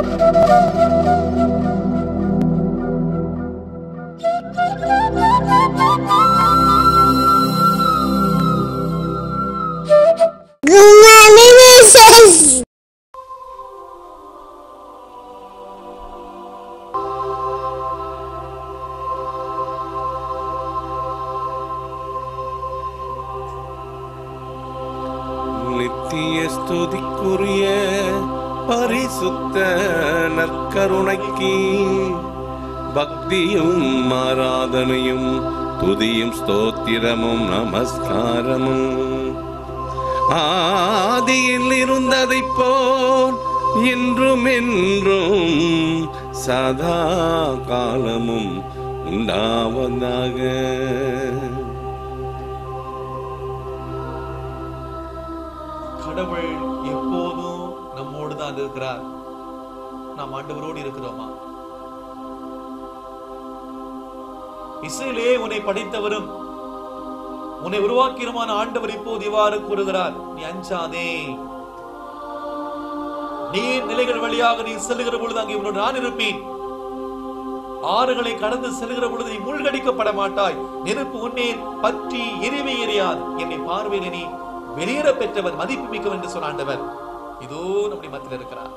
Good morning, Mrs. நித்திய ஸ்துதிக்குரிய பரிசுத்த நற்கருணைக்கு பக்தியும் ஆராதனையும் துதியும் ஸ்தோத்திரமும் நமஸ்காரமும் ஆதியில் இருந்ததைப் போல் என்றும் என்றும் சதா காலமும் உண்டாவதாக கடவுள் எப்போதும் நம்மோடு தான் இருக்கிறார் நாம் ஆண்டவரோடு இருக்கிறோமா இஸ்ரேலே உன்னை படைத்தவரும் உன்னை உருவாக்கியருமான ஆண்டவர் இப்போது இவ்வாறு கூறுகிறார் நீ அஞ்சாதே நீர் நிலைகள் வழியாக நீ செல்லுகிற பொழுது அங்கே உன்னோடு நான் இருப்பேன் ஆறுகளை கடந்து செல்கிற பொழுது நீ மூழ்கடிக்கப்பட மாட்டாய் நெருப்பு உன்னே பற்றி எரிவே எரியாது என்னை பார்வையில் நீ வெளியேற பெற்றவர் மதிப்பு மிக்கவர் என்று சொன்ன ஆண்டவர் இதோ நம்முடைய மத்தியில் இருக்கிறார்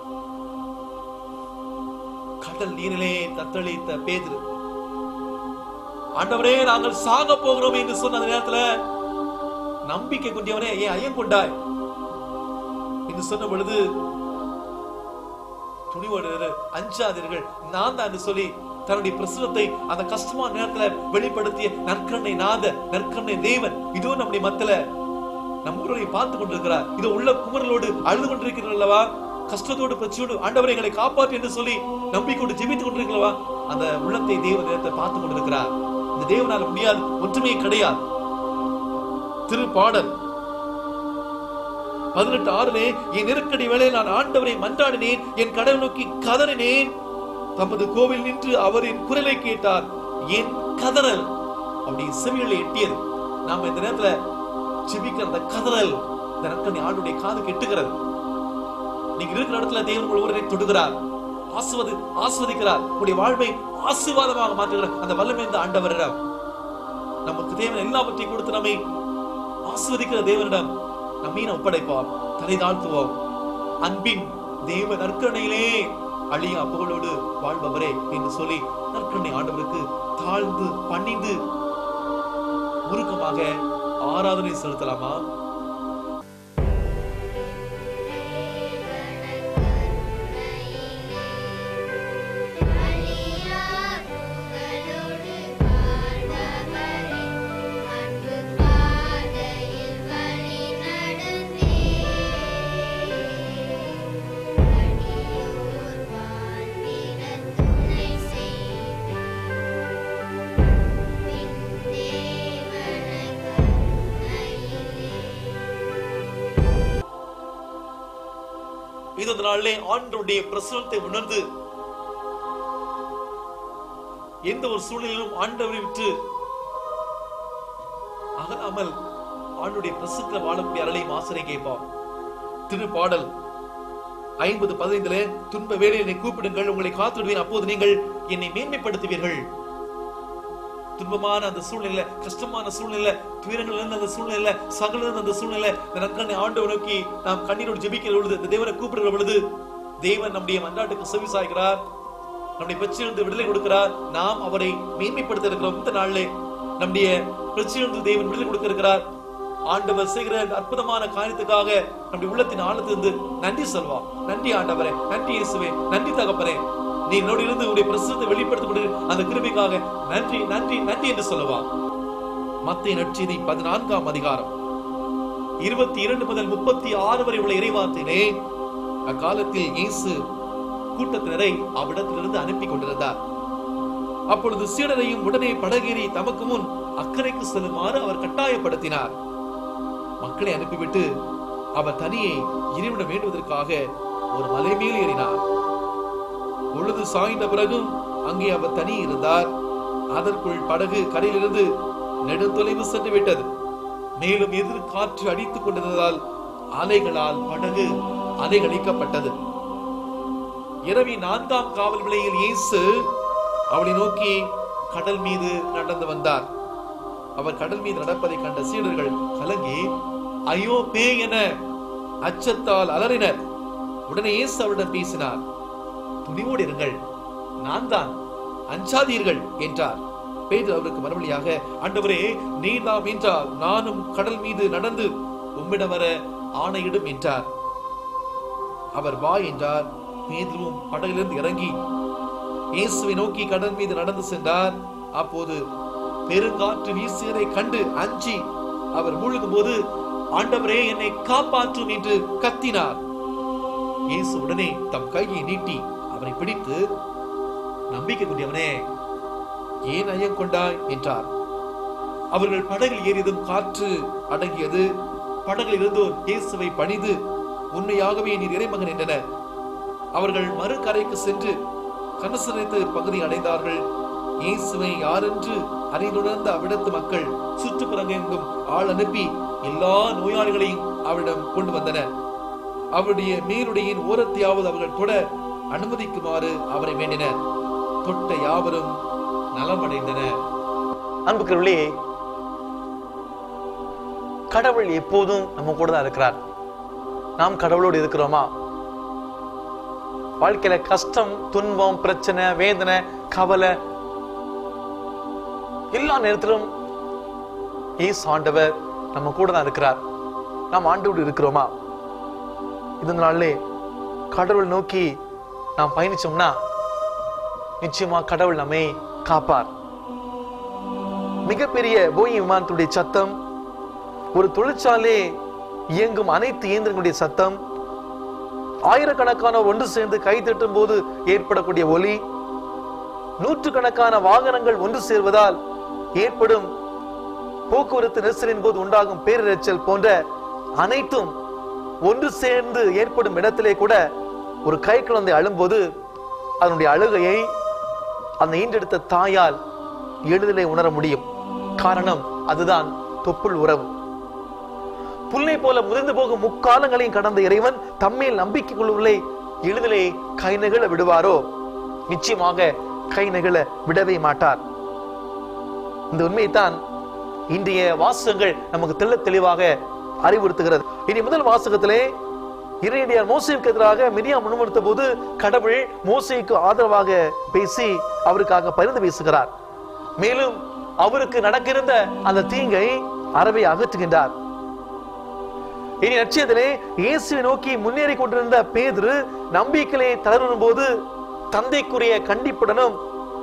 கடல் நீரிலே தத்தளித்த பேதுரு ஆண்டவரே நாங்கள் சாக போகிறோம் என்று சொன்ன அந்த நேரத்துல நம்பிக்கை கொண்டவனே ஏன் ஐயம் கொண்டாய் என்று சொன்ன பொழுது துணிவோடு இரு, அஞ்சாதீர்கள் நான் தான் என்று சொல்லி தன்னுடைய பிரசுரத்தை அந்த கஷ்டமான நேரத்துல வெளிப்படுத்திய நற்கண்ணை நாத நற்கண்ணை தேவன் இதோ நம்முடைய மத்தில நம்ம ஊரை பார்த்து கொண்டிருக்கிறார் இது உள்ள குமரலோடு அழுது கொண்டிருக்கிறீர்கள் அல்லவா கஷ்டத்தோடு பிரச்சனையோடு ஆண்டவரை எங்களை காப்பாற்று என்று சொல்லி நம்பிக்கொண்டு ஜெபித்துக் கொண்டிருக்கிறவா அந்த உள்ளத்தை தேவ நேரத்தை பார்த்து கொண்டிருக்கிறார் இந்த தேவனால முடியாது ஒற்றுமையே கிடையாது திருப்பாடல் பதினெட்டு ஆறுலே என் நெருக்கடி வேளையில் நான் ஆண்டவரை மன்றாடினேன் என் கடவுள் நோக்கி கதறினேன் தமது கோவில் நின்று அவரின் குரலை கேட்டார் என் கதறல் அப்படி செவிகளை எட்டியது நாம இந்த நேரத்துல ஜெபிக்கிற அந்த கதறல் இந்த நற்கனி ஆண்டுடைய காது கெட்டுகிறது நீங்க இருக்கிற இடத்துல தேவன் உங்கள் ஒருவரை தொடுகிறார் ஆசுவது ஆஸ்வதிக்கிறார் உங்களுடைய வாழ்வை ஆசீர்வாதமாக மாற்றுகிறார் அந்த வல்லமை இந்த ஆண்டவரிடம் நமக்கு தேவன் எல்லாவற்றையும் கொடுத்து நம்மை ஆஸ்வதிக்கிற தேவனிடம் நம்மை நாம் ஒப்படைப்போம் தலை தாழ்த்துவோம் அன்பின் தேவ நற்கரணையிலே அழியா புகழோடு வாழ்பவரே என்று சொல்லி நற்கருணை ஆண்டவருக்கு தாழ்ந்து பணிந்து முருக்கமாக ஆராதனை செலுத்தலாமா இது இந்த நாளிலே ஆண்டவருடைய பிரசனத்தை உணர்ந்து எந்த ஒரு சூழ்நிலையிலும் ஆண்டவரை விட்டு அகலாமல் ஆண்டுடைய பிரசத்துல வாழக்கூடிய அருளையும் ஆசிரியை கேட்பான் திருப்பாடல் ஐம்பது பதினைந்துல துன்ப வேளையில் என்னை கூப்பிடுங்கள் உங்களை காத்துடுவேன் அப்போது நீங்கள் என்னை மேன்மைப்படுத்துவீர்கள் துன்பமான அந்த சூழ்நிலை கஷ்டமான சூழ்நிலை துயரங்கள் இருந்த அந்த சூழ்நிலை சகல இருந்த அந்த சூழ்நிலை இந்த நற்கண்ணை ஆண்டவர் நோக்கி நாம் கண்ணீரோடு ஜெபிக்கிற பொழுது இந்த தேவனை கூப்பிடுகிற பொழுது தேவன் நம்முடைய மன்றாட்டுக்கு செவி சாய்கிறார் நம்முடைய பிரச்சனையிலிருந்து விடுதலை கொடுக்கிறார் நாம் அவரை மேன்மைப்படுத்த இருக்கிறோம் இந்த நாளிலே நம்முடைய பிரச்சனையிலிருந்து தேவன் விடுதலை கொடுக்க இருக்கிறார் ஆண்டவர் செய்கிற இந்த அற்புதமான காரியத்துக்காக நம்முடைய உள்ளத்தின் ஆழத்திலிருந்து நன்றி சொல்வோம் நன்றி ஆண்டவரே நன்றி இயேசுவே நன்றி தகப்பனே நீ என்னோடு இருந்து உடைய பிரசுரத்தை வெளிப்படுத்திக் கொண்டு அந்த கிருபைக்காக நன்றி நன்றி நன்றி என்று சொல்லுவா மத்திய நற்செய்தி பதினான்காம் அதிகாரம் இருபத்தி இரண்டு முதல் முப்பத்தி ஆறு வரை உள்ள இறைவார்த்தையிலே அக்காலத்தில் இயேசு கூட்டத்தினரை அவ்விடத்திலிருந்து அனுப்பி கொண்டிருந்தார் அப்பொழுது சீடரையும் உடனே படகேறி தமக்கு முன் அக்கறைக்கு செல்லுமாறு அவர் கட்டாயப்படுத்தினார் மக்களை அனுப்பிவிட்டு அவர் தனியே இறைவிடம் வேண்டுவதற்காக ஒரு மலை மேல் ஏறினார் பொழுது சாய்ந்த பிறகும் அங்கே அவர் தனி இருந்தார் அதற்குள் படகு கரையிலிருந்து நெடுந்தொலைவு சென்று விட்டது மேலும் எதிர் காற்று அடித்துக் கொண்டிருந்ததால் அலைகளால் படகு அலைகழிக்கப்பட்டது இரவி நான்காம் காவல் விலையில் இயேசு அவளை நோக்கி கடல் மீது நடந்து வந்தார் அவர் கடல் மீது நடப்பதை கண்ட சீடர்கள் கலங்கி ஐயோ பேய் என அச்சத்தால் அலறினர் உடனே இயேசு அவரிடம் பேசினார் துணிவோடு இருங்கள் நான் தான் அஞ்சாதீர்கள் என்றார் பேதுரு அவருக்கு மறுமொழியாக ஆண்டவரே நீர்தாம் என்றால் நானும் கடல் மீது நடந்து உம்மிடம் வர ஆணையிடும் என்றார் அவர் வா என்றார் பேதுருவும் படகிலிருந்து இறங்கி இயேசுவை நோக்கி கடல் மீது நடந்து சென்றார் அப்போது பெருங்காற்று வீசியதை கண்டு அஞ்சி அவர் மூழ்கும் போது ஆண்டவரே என்னை காப்பாற்றும் என்று கத்தினார் இயேசு உடனே தம் கையை நீட்டி அவரை பிடித்து நம்பிக்கை கொண்டவனே ஏன் ஐயம் கொண்டாய் என்றார் அவர்கள் படகில் ஏறியதும் காற்று அடங்கியது படகில் இருந்தோர் இயேசுவை பணிந்து உண்மையாகவே நீர் இறைமகன் என்றனர் அவர்கள் மறுகரைக்கு சென்று கனசரித்து பகுதி அடைந்தார்கள் இயேசுவை யாரென்று அறிந்துணர்ந்த அவ்விடத்து மக்கள் சுற்றுப்புறங்கெங்கும் ஆள் அனுப்பி எல்லா நோயாளிகளையும் அவரிடம் கொண்டு வந்தனர் அவருடைய மேலுடையின் ஓரத்தையாவது அவர்கள் தொட அனுமதிக்குமாறு அவரை வேண்டினர் தொட்ட யாவரும் நலமடைந்தனர் அன்புக்குள்ளே கடவுள் எப்போதும் நம்ம கூட தான் இருக்கிறார் நாம் கடவுளோடு இருக்கிறோமா வாழ்க்கையில கஷ்டம் துன்பம் பிரச்சனை வேதனை கவலை எல்லா நேரத்திலும் ஏசு ஆண்டவர் நம்ம கூட தான் இருக்கிறார் நாம் ஆண்டோடு இருக்கிறோமா இந்த நாளிலே கடவுள் நோக்கி நாம் பயணிச்சோம்னா நிச்சயமா கடவுள் நம்மை காப்பார் மிகப்பெரிய போயிங் விமானத்துடைய சத்தம் ஒரு தொழிற்சாலை இயங்கும் அனைத்து இயந்திரங்களுடைய சத்தம் ஆயிரக்கணக்கான ஒன்று சேர்ந்து கை தட்டும் போது ஏற்படக்கூடிய ஒலி நூற்றுக்கணக்கான வாகனங்கள் ஒன்று சேர்வதால் ஏற்படும் போக்குவரத்து நெரிசலின் போது உண்டாகும் பேரிரைச்சல் போன்ற அனைத்தும் ஒன்று சேர்ந்து ஏற்படும் இடத்திலே கூட ஒரு கை குழந்தை அழும்போது அதனுடைய அழுகையை அந்த ஈண்டெடுத்த தாயால் எளிதிலே உணர முடியும் காரணம் அதுதான் தொப்புள் உறவு புல்லை போல முதிர்ந்து போகும் முக்காலங்களையும் கடந்த இறைவன் தம்மேல் நம்பிக்கை கொள்ளுள்ளே எளிதிலே கை நெகிழ விடுவாரோ நிச்சயமாக கை நெகிழ விடவே மாட்டார் இந்த உண்மையைத்தான் இன்றைய வாசகங்கள் நமக்கு தெள்ள தெளிவாக அறிவுறுத்துகிறது இனி முதல் வாசகத்திலே இறையடியார் மோசைக்கு எதிராக மிரியா முன்மொடுத்த போது கடவுள் மோசைக்கு ஆதரவாக பேசி அவருக்காக பரிந்து பேசுகிறார் மேலும் அவருக்கு நடக்கிருந்த அந்த தீங்கை அறவை அகற்றுகின்றார் இனி லட்சியத்திலே இயேசுவை நோக்கி முன்னேறி கொண்டிருந்த பேதுரு நம்பிக்கையிலே தளரும் போது தந்தைக்குரிய கண்டிப்புடனும்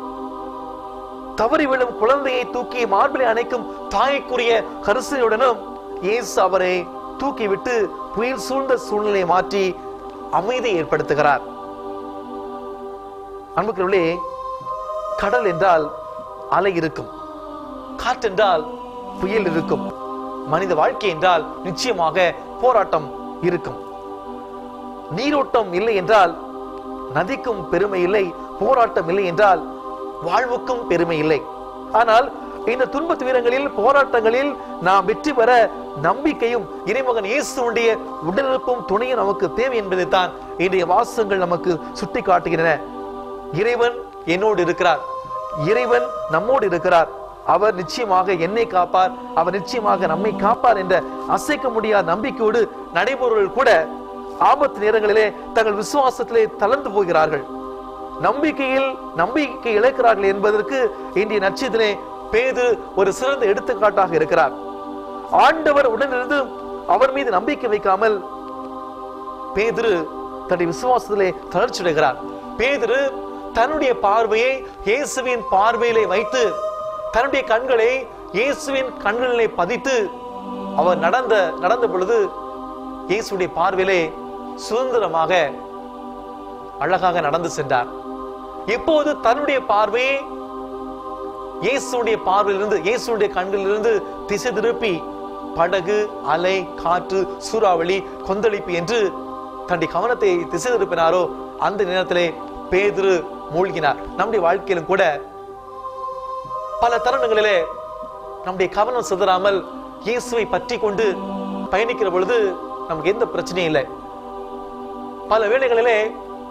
தவறி விழும் குழந்தையை தூக்கி மார்பிலை அணைக்கும் தாய்க்குரிய கரிசனையுடனும் இயேசு அவரை தூக்கிவிட்டு புயல் சூழ்ந்த சூழ்நிலையை மாற்றி அமைதி ஏற்படுத்துகிறார் அன்புக்குள்ளே கடல் என்றால் அலை இருக்கும் காற்றென்றால் புயல் இருக்கும் மனித வாழ்க்கை என்றால் நிச்சயமாக போராட்டம் இருக்கும் நீரோட்டம் இல்லை என்றால் நதிக்கும் பெருமை இல்லை போராட்டம் இல்லை என்றால் வாழ்வுக்கும் பெருமை இல்லை ஆனால் இந்த துன்ப துயரங்களில் போராட்டங்களில் நாம் வெற்றி பெற நம்பிக்கையும் இறைமகன் இயேசுடைய உடனிருப்பும் துணையும் நமக்கு தேவை என்பதைத்தான் இன்றைய வாசகங்கள் நமக்கு சுட்டி காட்டுகின்றன இறைவன் என்னோடு இருக்கிறார் இறைவன் நம்மோடு இருக்கிறார் அவர் நிச்சயமாக என்னை காப்பார் அவர் நிச்சயமாக நம்மை காப்பார் என்ற அசைக்க முடியாத நம்பிக்கையோடு நடைபெறுவர்கள் கூட ஆபத்து நேரங்களிலே தங்கள் விசுவாசத்திலே தளர்ந்து போகிறார்கள் நம்பிக்கையில் நம்பிக்கை இழக்கிறார்கள் என்பதற்கு இன்றைய நட்சத்திரே பேது ஒரு சிறந்த எடுத்துக்காட்டாக இருக்கிறார் ஆண்டவர் உடனிருந்து அவர் மீது நம்பிக்கை வைக்காமல் பேதுரு தன்னுடைய விசுவாசத்திலே தளர்ச்சியடைகிறார் பேதுரு தன்னுடைய பார்வையை இயேசுவின் பார்வையிலே வைத்து தன்னுடைய கண்களை இயேசுவின் கண்களிலே பதித்து அவர் நடந்த நடந்த பொழுது இயேசுடைய பார்வையிலே சுதந்திரமாக அழகாக நடந்து சென்றார் எப்போது தன்னுடைய பார்வையை இயேசுடைய பார்வையிலிருந்து இயேசுடைய கண்களிலிருந்து திசை திருப்பி படகு அலை காற்று சூறாவளி கொந்தளிப்பு என்று தன்னுடைய கவனத்தை திசை திருப்பினாரோ அந்த நேரத்திலே பேதுரு மூழ்கினார் நம்முடைய வாழ்க்கையிலும் கூட பல தருணங்களிலே நம்முடைய கவனம் சிதறாமல் இயேசுவை பற்றி கொண்டு பயணிக்கிற பொழுது நமக்கு எந்த பிரச்சனையும் இல்லை பல வேளைகளிலே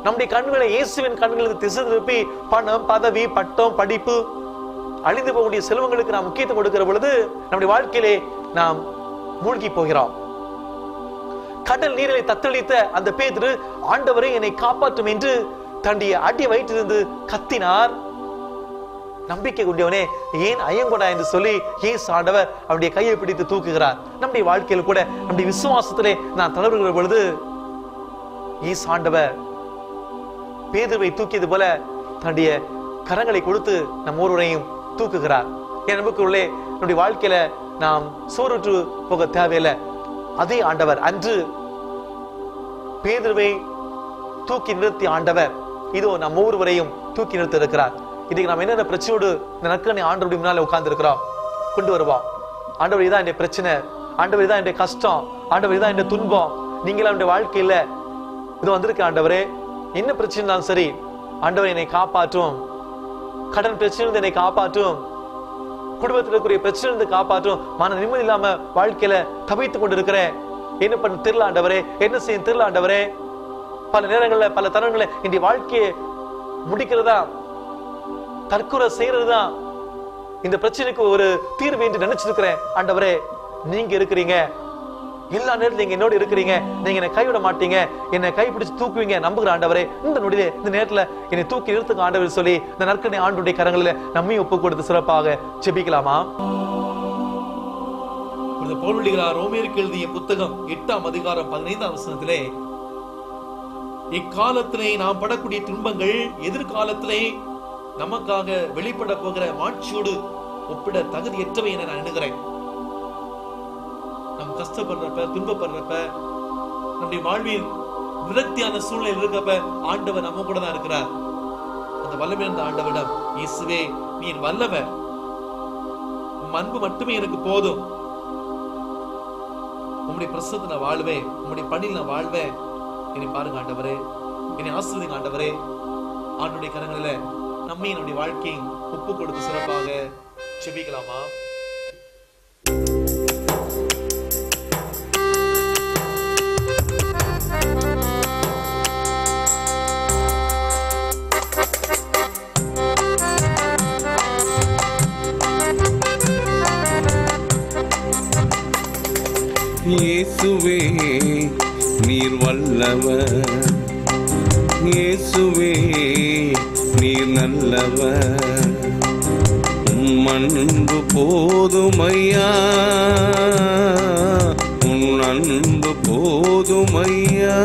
நம்முடைய கண்களை இயேசுவின் கண்களுக்கு திசை திருப்பி பணம் பதவி பட்டம் படிப்பு அழிந்து போகக்கூடிய செல்வங்களுக்கு நாம் முக்கியத்துவம் கொடுக்கிற பொழுது நம்முடைய வாழ்க்கையிலே நாம் மூழ்கி போகிறோம் கடல் நீரிலே தத்தளித்த அந்த பேதுரு ஆண்டவரை என்னை காப்பாற்றும் என்று தன்னுடைய அடி வயிற்றிலிருந்து கத்தினார் நம்பிக்கை கொண்டவனே ஏன் ஐயங்கொடா என்று சொல்லி ஏசு ஆண்டவர் அவருடைய கையை பிடித்து தூக்குகிறார் நம்முடைய வாழ்க்கையில் கூட நம்முடைய விசுவாசத்திலே நான் தளர்வுகிற பொழுது ஈஸ் ஆண்டவர் பேதுருவை தூக்கியது போல தன்னுடைய கரங்களை கொடுத்து நம் ஒருவரையும் தூக்குகிறார் என் நம்பிக்கையுள்ளே நம்முடைய வாழ்க்கையில நாம் சோறுற்று போக தேவையில்லை அதே ஆண்டவர் அன்று பேதுருவை தூக்கி நிறுத்திய ஆண்டவர் இதோ நம் ஒவ்வொருவரையும் தூக்கி நிறுத்தி இருக்கிறார் இதுக்கு நாம் என்னென்ன பிரச்சனையோடு இந்த நற்கனை ஆண்டவருடைய முன்னால உட்கார்ந்து இருக்கிறோம் கொண்டு வருவோம் ஆண்டவர் இதான் என்னுடைய பிரச்சனை ஆண்டவர் இதான் என்னுடைய கஷ்டம் ஆண்டவர் இதான் என்னுடைய துன்பம் நீங்களா என்னுடைய வாழ்க்கையில இது வந்திருக்க ஆண்டவரே என்ன பிரச்சனை இருந்தாலும் சரி ஆண்டவர் என்னை காப்பாற்றும் கடன் பிரச்சனை என்னை காப்பாற்றும் குடும்பத்தில் இருக்கக்கூடிய பிரச்சனை இருந்து காப்பாற்றும் மன நிம்மதி இல்லாம வாழ்க்கையில தவித்துக் கொண்டு இருக்கிறேன் என்ன பண்ண தெரியல ஆண்டவரே என்ன செய்ய தெரியல ஆண்டவரே பல நேரங்கள்ல பல தருணங்கள்ல இந்த வாழ்க்கையை முடிக்கிறதா தற்கொலை செய்யறதுதா இந்த பிரச்சனைக்கு ஒரு தீர்வு என்று நினைச்சிருக்கிறேன் ஆண்டவரே நீங்க இருக்கிறீங்க எல்லா நேரத்துல நீங்க என்னோட இருக்கிறீங்க நீங்க என்னை கைவிட மாட்டீங்க என்னை கைப்பிடிச்சு தூக்குவீங்க நம்புகிற ஆண்டவரே இந்த நொடியிலே இந்த நேரத்துல என்னை தூக்கி நிறுத்துங்க ஆண்டவர் சொல்லி இந்த நற்கனை ஆண்டுடைய கரங்களில நம்மையும் ஒப்பு கொடுத்து சிறப்பாக ஜெபிக்கலாமா இந்த பவுலடிகளார் ரோமியருக்கு எழுதிய புத்தகம் எட்டாம் அதிகாரம் பதினைந்தாம் வசனத்திலே இக்காலத்திலே நாம் படக்கூடிய துன்பங்கள் எதிர்காலத்திலே நமக்காக வெளிப்பட போகிற மாட்சியோடு ஒப்பிட தகுதியற்றவை என நான் எண்ணுகிறேன் நம் கஷ்டப்படுறப்ப துன்பப்படுறப்ப நம்முடைய வாழ்வின் விரக்தியான சூழ்நிலை இருக்கப்ப ஆண்டவர் நம்ம கூட தான் இருக்கிறார் அந்த வல்லமை இருந்த ஆண்டவரிடம் இயேசுவே நீ என் வல்லவர் உம் அன்பு மட்டுமே எனக்கு போதும் உம்முடைய பிரசத்தை நான் வாழ்வேன் உம்முடைய பணியில் நான் வாழ்வேன் என்னை பாருங்க ஆண்டவரே என்னை ஆசிரியங்க ஆண்டவரே ஆண்டுடைய கரங்களில நம்மை நம்முடைய வாழ்க்கையை ஒப்பு கொடுத்து சிறப்பாக செபிக்கலாமா இயேசுவே நீர் வல்லவர் இயேசுவே நீர் நல்லவர் உம் அன்பு போதுமையா உன் அன்பு போதுமையா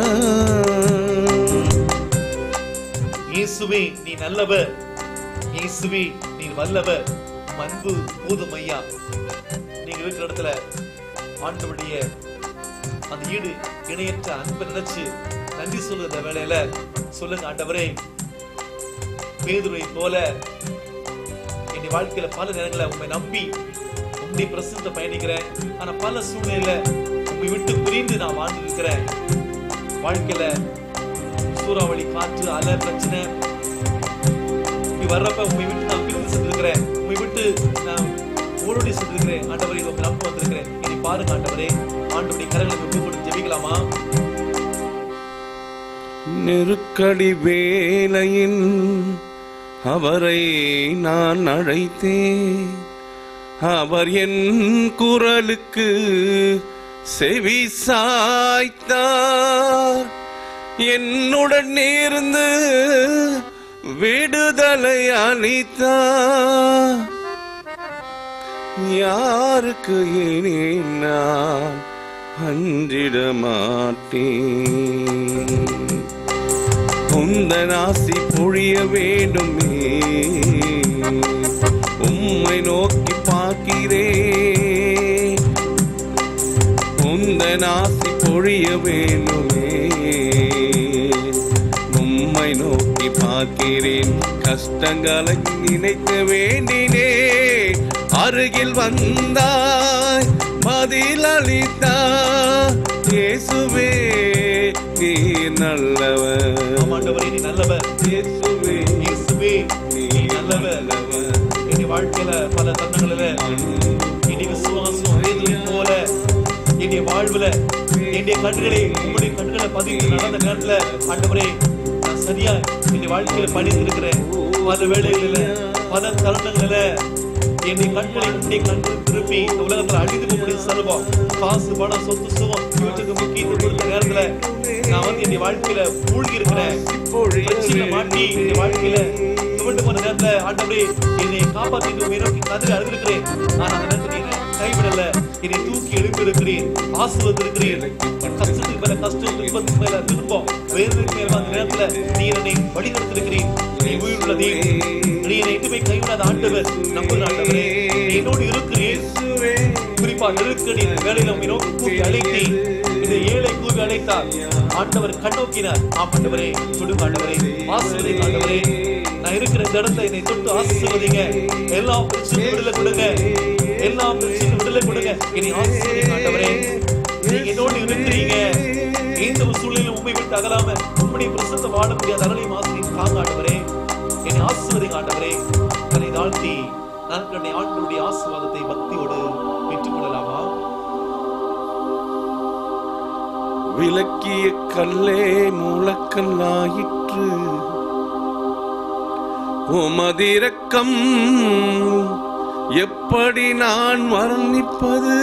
இயேசுவே நீ நல்லவர் இயேசுவே நீ வல்லவர் உம் அன்பு போதும் ஐயா நீங்க இருக்கிற இடத்துல ஆண்டவருடைய அந்த ஈடு இணையற்ற அன்பை நினைச்சு நன்றி சொல்லுற வேளையில சொல்லுங்க ஆண்டவரே பேதுரை போல என் வாழ்க்கையில பல நேரங்கள உண்மை நம்பி உங்களுடைய பிரசனத்தை பயணிக்கிறேன் ஆனா பல சூழ்நிலையில உண்மை விட்டு பிரிந்து நான் வாழ்ந்து இருக்கிறேன் வாழ்க்கையில சூறாவளி காற்று அலை பிரச்சனை நீ வர்றப்ப உண்மை விட்டு நான் பிரிந்து சென்றிருக்கிறேன் உண்மை விட்டு நான் ஓடோடி சென்றிருக்கிறேன் ஆண்டவரை உங்க நம்ப வந்திருக்கிறேன் இனி பாருங்க ஆண்டவரே ஆண்டவருடைய கரங்களை விட்டு கொடுத்து ஜெபிக்கலாமா நெருக்கடி வேளையின் அவரை நான் அழைத்தேன் அவர் என் குரலுக்கு செவி சாய்த்தார் என்னுடன் நேர்ந்து விடுதலை அளித்தார் யாருக்கு இனி நான் அஞ்சிட மாட்டேன் உந்தன் ஆசி பொழிய வேண்டுமே உம்மை நோக்கி பார்க்கிறேன் உந்தன் ஆசி பொழிய வேண்டுமே உம்மை நோக்கி பார்க்கிறேன் கஷ்டங்களை நினைக்க வேண்டினே அருகில் வந்தாய் பதில் அளித்தாய் இயேசுவே நீ நல்லவர் ஆமா ஆண்டவரே நீ நல்லவர் இயேசுவே இயேசுவே நீ நல்லவர் என் வாழ்க்கையில பல தருணங்களில இனி விசுவாசம் பேதுருவை போல என்னுடைய வாழ்வுல என்னுடைய கண்களை உங்களுடைய கண்களை பதித்து நடந்த நேரத்துல ஆண்டவரே நான் சரியா என்னுடைய வாழ்க்கையில பணிந்திருக்கிறேன் பல வேளைகளில பல தருணங்களில என்னை கண்களை முன்னே கண்டு திருப்பி இந்த உலகத்துல அழிந்து போகக்கூடிய செல்வம் காசு பணம் சொத்து சுகம் இவற்றுக்கு முக்கியத்துவம் கொடுத்த நேரத்துல நான் வந்து என்னுடைய வாழ்க்கையில மூழ்கி இருக்கிறேன் பிரச்சனை மாட்டி என்னுடைய வாழ்க்கையில துவண்டு போன நேரத்துல ஆண்டவரே என்னை காப்பாத்திட்டு உண்மை நோக்கி கதறி அழுதிருக்கிறேன் ஆனா அந்த நேரத்துல என்னை கைவிடல என்னை தூக்கி எழுப்பி இருக்கிறேன் ஆசுவதிருக்கிறேன் கஷ்டத்துக்கு மேல கஷ்டம் துன்பத்துக்கு மேல துன்பம் வேதனைக்கு மேல அந்த நேரத்துல நீ என்னை வழி நடத்திருக்கிறேன் நீ உயிருள்ள தெய்வம் நீ என்னை எதுவுமே கைவிடாத ஆண்டவர் நம்புகிற ஆண்டவரே நீ என்னோடு இருக்கிறேன் குறிப்பா நெருக்கடி வேலையில உண்மை நோக்கி கூப்பி அழைத்தேன் இந்த ஏழை கூவி அழைத்தார் ஆண்டவர் கண்ணோக்கினார் ஆண்டவரே தொடுங்க ஆண்டவரே ஆசிர்வதி ஆண்டவரே நான் இருக்கிற இந்த இடத்துல என்னை தொட்டு ஆசீர்வதிங்க எல்லா பிரச்சனையும் விடுதலை கொடுங்க எல்லா பிரச்சனையும் விடுதலை கொடுங்க என்னை ஆசீர்வதி ஆண்டவரே நீங்க என்னோடு இருக்கிறீங்க எந்த ஒரு சூழ்நிலையிலும் உண்மை விட்டு அகலாம உம்முடைய பிரசத்த வாழ முடியாத அகலையும் ஆசிரியை காங்க ஆண்டவரே என்னை ஆசீர்வதி ஆண்டவரே தன்னை தாழ்த்தி நான் என்னுடைய ஆண்டவருடைய ஆசீர்வாதத்தை பக்தியோடு பெற்றுக்கொள்ளலாமா விளக்கிய கல்லே மூலக்கல்லாயிற்று உமதிரக்கம் எப்படி நான் வர்ணிப்பது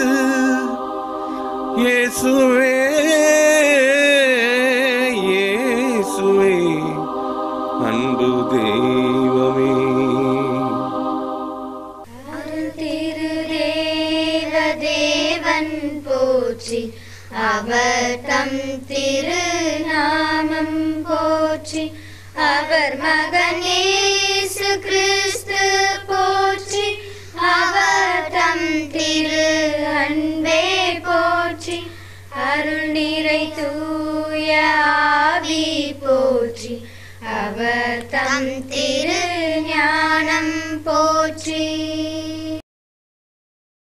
இயேசுவே இயேசுவே அன்பு தெய்வமே திருதேவதேவன் போற்றி அவர் தம் திருநாமம் போற்றி அவர் மகன் இயேசு கிறிஸ்து போற்றி அவர் தம் திரு அன்பே போற்றி அருள் நிறை தூய ஆவி போற்றி அவர் தம் திரு ஞானம் போற்றி